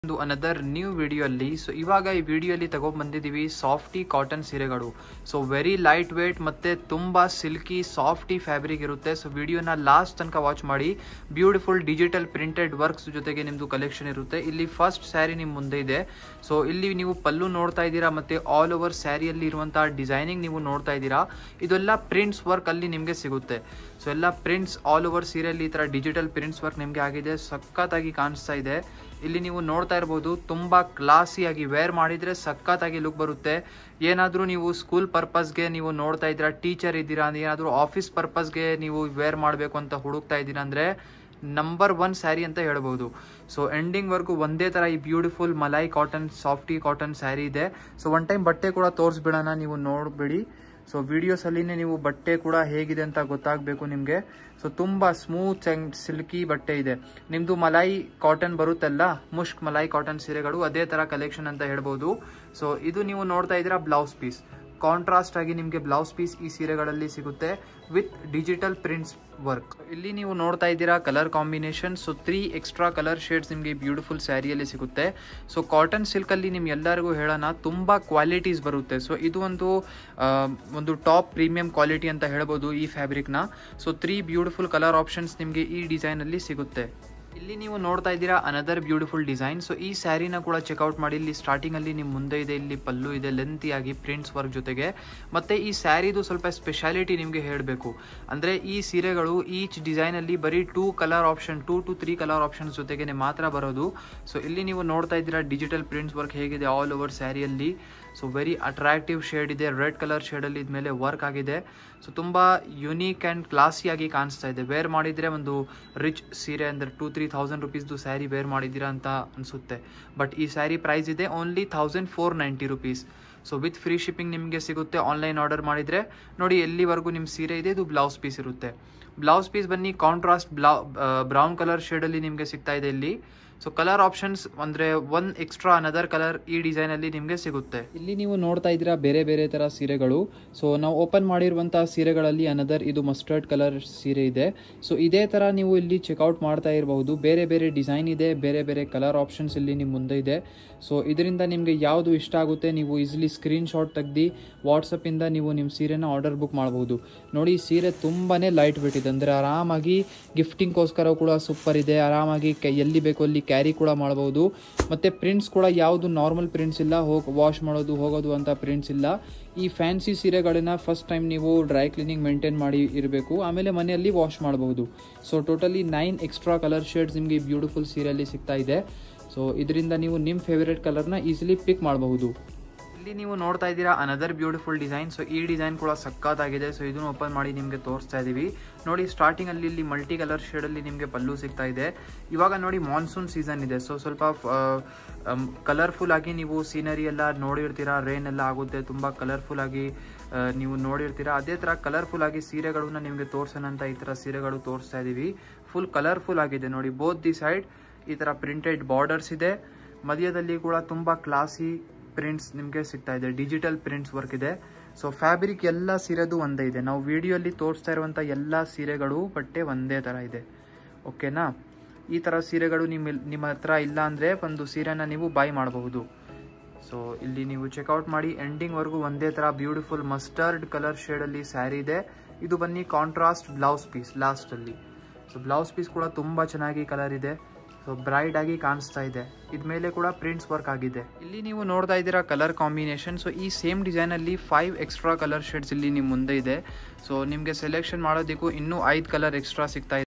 ಒಂದು another new ವಿಡಿಯೋಲ್ಲಿ so ಇವಾಗ ಈ ವಿಡಿಯೋಲಿ ತಗೊಂಡ್ ಬಂದಿದ್ದೀವಿ ಸಾಫ್ಟಿ ಕಾಟನ್ ಸೀರೆಗಳು ಸೊ ವೆರಿ ಲೈಟ್ ವೇಟ್ ಮತ್ತೆ ತುಂಬಾ ಸಿಲ್ಕಿ ಸಾಫ್ಟಿ ಫ್ಯಾಬ್ರಿಕ್ ಇರುತ್ತೆ ಸೊ ವಿಡಿಯೋನ ಲಾಸ್ಟ್ ತನಕ ವಾಚ್ ಮಾಡಿ ಬ್ಯೂಟಿಫುಲ್ ಡಿಜಿಟಲ್ ಪ್ರಿಂಟೆಡ್ ವರ್ಕ್ಸ್ ಜೊತೆಗೆ ನಿಮ್ದು ಕಲೆಕ್ಷನ್ ಇರುತ್ತೆ ಇಲ್ಲಿ ಫಸ್ಟ್ ಸ್ಯಾರಿ ನಿಮ್ ಮುಂದೆ ಇದೆ ಸೊ ಇಲ್ಲಿ ನೀವು ಪಲ್ಲು ನೋಡ್ತಾ ಇದ್ದೀರಾ ಮತ್ತೆ ಆಲ್ ಓವರ್ ಸ್ಯಾರಿಯಲ್ಲಿ ಇರುವಂತಹ ಡಿಸೈನಿಂಗ್ ನೀವು ನೋಡ್ತಾ ಇದ್ದೀರಾ ಇದೆಲ್ಲ ಪ್ರಿಂಟ್ಸ್ ವರ್ಕ್ ಅಲ್ಲಿ ನಿಮಗೆ ಸಿಗುತ್ತೆ ಸೊ ಎಲ್ಲ ಪ್ರಿಂಟ್ಸ್ ಆಲ್ ಓವರ್ ಸೀರೆಯಲ್ಲಿ ಈ ತರ ಡಿಜಿಟಲ್ ಪ್ರಿಂಟ್ಸ್ ವರ್ಕ್ ನಿಮಗೆ ಆಗಿದೆ ಸಖತ್ತಾಗಿ ಕಾಣಿಸ್ತಾ ಇದೆ ಇಲ್ಲಿ ನೀವು ನೋಡ್ತಾ ಇರ್ಬೋದು ತುಂಬಾ ಕ್ಲಾಸಿಯಾಗಿ ವೇರ್ ಮಾಡಿದ್ರೆ ಸಖತ್ತಾಗಿ ಲುಕ್ ಬರುತ್ತೆ ಏನಾದರೂ ನೀವು ಸ್ಕೂಲ್ ಪರ್ಪಸ್ಗೆ ನೀವು ನೋಡ್ತಾ ಇದ್ದೀರಾ ಟೀಚರ್ ಇದ್ದೀರಾ ಅಂದ್ರೆ ಏನಾದರೂ ಆಫೀಸ್ ಪರ್ಪಸ್ಗೆ ನೀವು ವೇರ್ ಮಾಡಬೇಕು ಅಂತ ಹುಡುಕ್ತಾ ಇದ್ದೀರಾ ಅಂದ್ರೆ ನಂಬರ್ ಒನ್ ಸ್ಯಾರಿ ಅಂತ ಹೇಳ್ಬೋದು ಸೊ ಎಂಡಿಂಗ್ವರೆಗೂ ಒಂದೇ ಥರ ಈ beautiful malai cotton softy cotton sari ಇದೆ ಸೊ ಒನ್ ಟೈಮ್ ಬಟ್ಟೆ ಕೂಡ ತೋರಿಸ್ಬಿಡೋಣ ನೀವು ನೋಡಬೇಡಿ ಸೊ ವಿಡಿಯೋಸ್ ಅಲ್ಲಿನೇ ನೀವು ಬಟ್ಟೆ ಕೂಡ ಹೇಗಿದೆ ಅಂತ ಗೊತ್ತಾಗಬೇಕು ನಿಮಗೆ ಸೊ ತುಂಬಾ ಸ್ಮೂತ್ ಅಂಡ್ ಸಿಲ್ಕಿ ಬಟ್ಟೆ ಇದೆ ನಿಮ್ದು ಮಲೈ ಕಾಟನ್ ಬರುತ್ತಲ್ಲ ಮುಷ್ಕ್ ಮಲೈ ಕಾಟನ್ ಸೀರೆಗಳು ಅದೇ ತರ ಕಲೆಕ್ಷನ್ ಅಂತ ಹೇಳ್ಬೋದು ಸೊ ಇದು ನೀವು ನೋಡ್ತಾ ಇದ್ದೀರಾ ಬ್ಲೌಸ್ ಪೀಸ್ ಕಾಂಟ್ರಾಸ್ಟ್ ಆಗಿ ನಿಮಗೆ ಬ್ಲೌಸ್ ಪೀಸ್ ಈ ಸೀರೆಗಳಲ್ಲಿ ಸಿಗುತ್ತೆ ವಿತ್ ಡಿಜಿಟಲ್ ಪ್ರಿಂಟ್ಸ್ ವರ್ಕ್ ಇಲ್ಲಿ ನೀವು ನೋಡ್ತಾ ಇದ್ದೀರಾ colour combination so three extra colour shades ನಿಮಗೆ ಬ್ಯೂಟಿಫುಲ್ ಸ್ಯಾರಿಯಲ್ಲಿ ಸಿಗುತ್ತೆ ಸೊ ಕಾಟನ್ ಸಿಲ್ಕಲ್ಲಿ ನಿಮ್ಗೆ ಎಲ್ಲರಿಗೂ ಹೇಳೋಣ ತುಂಬ ಕ್ವಾಲಿಟೀಸ್ ಬರುತ್ತೆ ಸೊ ಇದು ಒಂದು ಆ, ಒಂದು ಟಾಪ್ ಪ್ರೀಮಿಯಂ ಕ್ವಾಲಿಟಿ ಅಂತ ಹೇಳ್ಬೋದು ಈ ಫ್ಯಾಬ್ರಿಕ್ನ so three beautiful colour options ನಿಮಗೆ ಈ ಡಿಸೈನಲ್ಲಿ ಸಿಗುತ್ತೆ ಇಲ್ಲಿ ನೀವು ನೋಡ್ತಾ ಇದ್ದೀರಾ ಅನದರ್ ಬ್ಯೂಟಿಫುಲ್ ಡಿಸೈನ್ ಸೊ ಈ ಸ್ಯಾರಿನ ಕೂಡ ಚೆಕ್ಔಟ್ ಮಾಡಿ ಇಲ್ಲಿ ಸ್ಟಾರ್ಟಿಂಗ್ ಅಲ್ಲಿ ನಿಮ್ಮ ಮುಂದೆ ಇದೆ ಇಲ್ಲಿ ಪಲ್ಲು ಇದೆ ಲೆಂತಿ ಆಗಿ ಪ್ರಿಂಟ್ಸ್ ವರ್ಕ್ ಜೊತೆಗೆ ಮತ್ತೆ ಈ ಸ್ಯಾರಿದು ಸ್ವಲ್ಪ ಸ್ಪೆಷಾಲಿಟಿ ನಿಮಗೆ ಹೇಳಬೇಕು ಅಂದ್ರೆ ಈ ಸೀರೆಗಳು ಈಚ್ ಡಿಸೈನ್ ಅಲ್ಲಿ ಬರೀ two colour option two to three colour options ಜೊತೆಗೆ ಮಾತ್ರ ಬರೋದು ಸೊ ಇಲ್ಲಿ ನೀವು ನೋಡ್ತಾ ಇದ್ದೀರಾ ಡಿಜಿಟಲ್ ಪ್ರಿಂಟ್ಸ್ ವರ್ಕ್ ಹೇಗಿದೆ ಆಲ್ ಓವರ್ ಸ್ಯಾರಿಯಲ್ಲಿ ಸೊ ವೆರಿ ಅಟ್ರಾಕ್ಟಿವ್ ಶೇಡ್ ಇದೆ ರೆಡ್ ಕಲರ್ ಶೇಡಲ್ಲಿ ಇದ್ಮೇಲೆ ವರ್ಕ್ ಆಗಿದೆ ಸೊ ತುಂಬ ಯುನೀಕ್ ಆ್ಯಂಡ್ ಕ್ಲಾಸಿಯಾಗಿ ಕಾಣಿಸ್ತಾ ಇದೆ ವೇರ್ ಮಾಡಿದರೆ ಒಂದು ರಿಚ್ ಸೀರೆ ಅಂದರೆ ಟೂ ತ್ರೀ ಥೌಸಂಡ್ ರುಪೀಸ್ದು ಸ್ಯಾರಿ ವೇರ್ ಮಾಡಿದ್ದೀರಾ ಅಂತ ಅನಿಸುತ್ತೆ ಬಟ್ ಈ ಸ್ಯಾರಿ ಪ್ರೈಸ್ ಇದೆ only thousand four ninety rupees so with free shipping ನಿಮಗೆ ಸಿಗುತ್ತೆ ಆನ್ಲೈನ್ ಆರ್ಡರ್ ಮಾಡಿದರೆ ನೋಡಿ ಎಲ್ಲಿವರೆಗೂ ನಿಮ್ಮ ಸೀರೆ ಇದೆ ಇದು ಬ್ಲೌಸ್ ಪೀಸ್ ಇರುತ್ತೆ ಬ್ಲೌಸ್ ಪೀಸ್ ಬನ್ನಿ ಕಾಂಟ್ರಾಸ್ಟ್ ಬ್ಲೌ ಬ್ರೌನ್ ಕಲರ್ ಶೇಡಲ್ಲಿ ನಿಮಗೆ ಸಿಗ್ತಾ ಇದೆ ಇಲ್ಲಿ ಸೊ ಕಲರ್ ಆಪ್ಷನ್ಸ್ ಅಂದ್ರೆ ಒನ್ ಎಕ್ಸ್ಟ್ರಾ ಅನದರ್ ಕಲರ್ ಈ ಡಿಸೈನ್ ಅಲ್ಲಿ ನಿಮಗೆ ಸಿಗುತ್ತೆ ಇಲ್ಲಿ ನೀವು ನೋಡ್ತಾ ಇದ್ದೀರಾ ಬೇರೆ ಬೇರೆ ತರ ಸೀರೆಗಳು ಸೊ ನಾವು ಓಪನ್ ಮಾಡಿರುವಂತಹ ಸೀರೆಗಳಲ್ಲಿ ಅನದರ್ ಇದು ಮಸ್ಟರ್ಡ್ ಕಲರ್ ಸೀರೆ ಇದೆ ಸೊ ಇದೇ ತರ ನೀವು ಇಲ್ಲಿ ಚೆಕ್ಔಟ್ ಮಾಡ್ತಾ ಇರಬಹುದು ಬೇರೆ ಬೇರೆ ಡಿಸೈನ್ ಇದೆ ಬೇರೆ ಬೇರೆ ಕಲರ್ ಆಪ್ಷನ್ಸ್ ಇಲ್ಲಿ ನಿಮ್ಮ ಮುಂದೆ ಇದೆ ಸೊ ಇದರಿಂದ ನಿಮಗೆ ಯಾವುದು ಇಷ್ಟ ಆಗುತ್ತೆ ನೀವು ಈಸಿಲಿ ಸ್ಕ್ರೀನ್ ಶಾಟ್ ತೆಗ್ದು ವಾಟ್ಸಪ್ ಇಂದ ನೀವು ನಿಮ್ಮ ಸೀರೆನ ಆರ್ಡರ್ ಬುಕ್ ಮಾಡಬಹುದು ನೋಡಿ ಈ ಸೀರೆ ತುಂಬಾನೇ ಲೈಟ್ ವೇಟ್ ಇದೆ ಅಂದ್ರೆ ಆರಾಮಾಗಿ ಗಿಫ್ಟಿಂಗ್ಗೋಸ್ಕರ ಕೂಡ ಸೂಪರ್ ಇದೆ ಆರಾಮಾಗಿ ಕ- ಎಲ್ಲಿ ಬೇಕೋ ಅಲ್ಲಿ ಕ್ಯಾರಿ ಕೂಡ ಮಾಡಬಹುದು ಮತ್ತೆ ಪ್ರಿಂಟ್ಸ್ ಕೂಡ ಯಾವುದು ನಾರ್ಮಲ್ ಪ್ರಿಂಟ್ಸ್ ಇಲ್ಲ ಹೋಗಿ ವಾಶ್ ಮಾಡೋದು ಹೋಗೋದು ಅಂತ ಪ್ರಿಂಟ್ಸ್ ಇಲ್ಲ ಈ ಫ್ಯಾನ್ಸಿ ಸೀರೆಗಳನ್ನ ಫಸ್ಟ್ ಟೈಮ್ ನೀವು ಡ್ರೈ ಕ್ಲೀನಿಂಗ್ ಮೇಂಟೈನ್ ಮಾಡಿ ಇರಬೇಕು ಆಮೇಲೆ ಮನೆಯಲ್ಲಿ ವಾಶ್ ಮಾಡಬಹುದು so totally nine extra colour shades ನಿಮಗೆ ಬ್ಯೂಟಿಫುಲ್ ಸೀರೆಯಲ್ಲಿ ಸಿಗ್ತಾ ಇದೆ ಸೊ ಇದರಿಂದ ನೀವು ನಿಮ್ಮ ಫೇವರೇಟ್ ಕಲರ್ನ ಈಸಿಲಿ ಪಿಕ್ ಮಾಡಬಹುದು ಇಲ್ಲಿ ನೀವು ನೋಡ್ತಾ ಇದ್ದೀರಾ ಅನದರ್ ಬ್ಯೂಟಿಫುಲ್ ಡಿಸೈನ್ ಸೊ ಈ ಡಿಸೈನ್ ಕೂಡ ಸಕ್ಕತ್ತಾಗಿದೆ ಸೊ ಇದನ್ನು ಓಪನ್ ಮಾಡಿ ನಿಮಗೆ ತೋರಿಸ್ತಾ ಇದೀವಿ ನೋಡಿ ಸ್ಟಾರ್ಟಿಂಗ್ ಅಲ್ಲಿ ಇಲ್ಲಿ ಮಲ್ಟಿ ಕಲರ್ ಶೇಡ್ ಅಲ್ಲಿ ನಿಮಗೆ ಪಲ್ಲು ಸಿಗ್ತಾ ಇದೆ ಇವಾಗ ನೋಡಿ ಮಾನ್ಸೂನ್ ಸೀಸನ್ ಇದೆ ಸೊ ಸ್ವಲ್ಪ ಕಲರ್ಫುಲ್ ಆಗಿ ನೀವು ಸೀನರಿ ಎಲ್ಲ ನೋಡಿರ್ತೀರಾ ರೇನ್ ಎಲ್ಲ ಆಗುತ್ತೆ ತುಂಬಾ ಕಲರ್ಫುಲ್ ಆಗಿ ಆ, ನೀವು ನೋಡಿರ್ತೀರಾ ಅದೇ ತರ ಕಲರ್ಫುಲ್ ಆಗಿ ಸೀರೆಗಳನ್ನ ನಿಮಗೆ ತೋರ್ಸೋಣ ಅಂತ ಈ ತರ ಸೀರೆಗಳು ತೋರಿಸ್ತಾ ಇದೀವಿ ಫುಲ್ ಕಲರ್ಫುಲ್ ಆಗಿದೆ ನೋಡಿ ಬೋತ್ ದಿ ಸೈಡ್ ಈ ತರ ಪ್ರಿಂಟೆಡ್ ಬಾರ್ಡರ್ಸ್ ಇದೆ ಮಧ್ಯದಲ್ಲಿ ಕೂಡ ತುಂಬಾ ಕ್ಲಾಸಿ ಪ್ರಿಂಟ್ಸ್ ನಿಮಗೆ ಸಿಗ್ತಾ ಇದೆ ಡಿಜಿಟಲ್ ಪ್ರಿಂಟ್ಸ್ ವರ್ಕ್ ಇದೆ ಸೊ ಫ್ಯಾಬ್ರಿಕ್ ಎಲ್ಲ ಸೀರೆದು ಒಂದೇ ಇದೆ ನಾವು ವಿಡಿಯೋಲಿ ತೋರಿಸ್ತಾ ಇರುವಂತ ಎಲ್ಲ ಸೀರೆಗಳು ಬಟ್ಟೆ ಒಂದೇ ತರ ಇದೆ ಓಕೆನಾ ಈ ತರ ಸೀರೆಗಳು ನಿಮ್ಮ ನಿಮ್ಮ ಹತ್ರ ಇಲ್ಲ ಅಂದ್ರೆ ಒಂದು ಸೀರೆನ ನೀವು ಬೈ ಮಾಡಬಹುದು ಸೊ ಇಲ್ಲಿ ನೀವು ಚೆಕ್ಔಟ್ ಮಾಡಿ ಎಂಡಿಂಗ್ ವರೆಗೂ ಒಂದೇ ತರ ಬ್ಯೂಟಿಫುಲ್ ಮಸ್ಟರ್ಡ್ ಕಲರ್ ಶೇಡ್ ಅಲ್ಲಿ ಸ್ಯಾರಿ ಇದೆ ಇದು ಬನ್ನಿ ಕಾಂಟ್ರಾಸ್ಟ್ ಬ್ಲೌಸ್ ಪೀಸ್ ಲಾಸ್ಟ್ ಅಲ್ಲಿ ಸೊ ಬ್ಲೌಸ್ ಪೀಸ್ ಕೂಡ ತುಂಬಾ ಚೆನ್ನಾಗಿ ಕಲರ್ ಇದೆ ಸೊ ಬ್ರೈಟ್ ಆಗಿ ಕಾಣಿಸ್ತಾ ಇದೆ ಇದ್ಮೇಲೆ ಕೂಡ ಪ್ರಿಂಟ್ಸ್ ವರ್ಕ್ ಆಗಿದೆ ಇಲ್ಲಿ ನೀವು ನೋಡ್ತಾ ಇದ್ದೀರಾ ಕಲರ್ ಕಾಂಬಿನೇಷನ್ ಸೊ ಈ ಸೇಮ್ ಡಿಸೈನ್ ಅಲ್ಲಿ ಫೈವ್ ಎಕ್ಸ್ಟ್ರಾ ಕಲರ್ ಶೇಡ್ಸ್ ಇಲ್ಲಿ ನಿಮ್ ಮುಂದೆ ಇದೆ ಸೊ ನಿಮ್ಗೆ ಸೆಲೆಕ್ಷನ್ ಮಾಡೋದಕ್ಕೂ ಇನ್ನೂ ಐದು ಕಲರ್ ಎಕ್ಸ್ಟ್ರಾ ಸಿಗ್ತಾ ಇದೆ